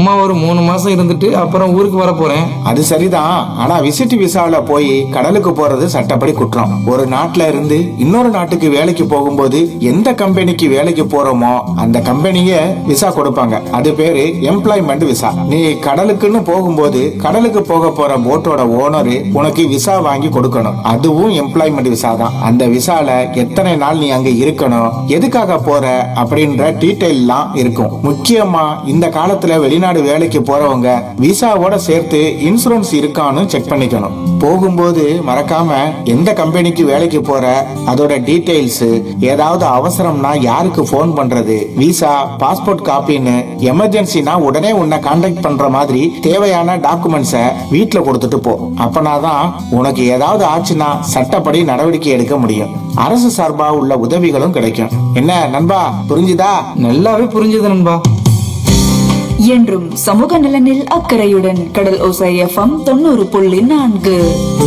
சும்மா ஒரு மூணு மாசம் இருந்துட்டு அப்புறம் ஊருக்கு வர போறேன் அது சரிதான் ஆனா விசிட் விசால போய் கடலுக்கு போறது சட்டப்படி குற்றம் ஒரு நாட்டுல இருந்து இன்னொரு நாட்டுக்கு வேலைக்கு போகும்போது எந்த கம்பெனிக்கு வேலைக்கு போறோமோ அந்த கம்பெனிய விசா கொடுப்பாங்க அது பேரு எம்ப்ளாய்மெண்ட் விசா நீ கடலுக்குன்னு போகும்போது கடலுக்கு போக போற போட்டோட ஓனரு உனக்கு விசா வாங்கி கொடுக்கணும் அதுவும் எம்ப்ளாய்மெண்ட் விசா தான் அந்த விசால எத்தனை நாள் நீ அங்க இருக்கணும் எதுக்காக போற அப்படின்ற டீட்டெயில் எல்லாம் இருக்கும் முக்கியமா இந்த காலத்துல வெளிநாடு வேலைக்கு போறவங்க விசாவோட சேர்த்து இன்சூரன்ஸ் இருக்கான்னு செக் பண்ணிக்கணும் போகும்போது மறக்காம எந்த கம்பெனிக்கு வேலைக்கு போற அதோட டீடைல்ஸ் ஏதாவது அவசரம்னா யாருக்கு ஃபோன் பண்றது விசா பாஸ்போர்ட் காப்பின்னு எமர்ஜென்சினா உடனே உன்னை காண்டாக்ட் பண்ற மாதிரி தேவையான டாக்குமெண்ட்ஸை வீட்ல கொடுத்துட்டு போ அப்பனாதான் உனக்கு ஏதாவது ஆச்சுன்னா சட்டப்படி நடவடிக்கை எடுக்க முடியும் அரசு சார்பா உள்ள உதவிகளும் கிடைக்கும் என்ன நண்பா புரிஞ்சுதா நல்லாவே புரிஞ்சது நண்பா என்றும் சமூக நலனில் அக்கறையுடன் கடல் ஓசை எஃப்எம் தொண்ணூறு புள்ளி நான்கு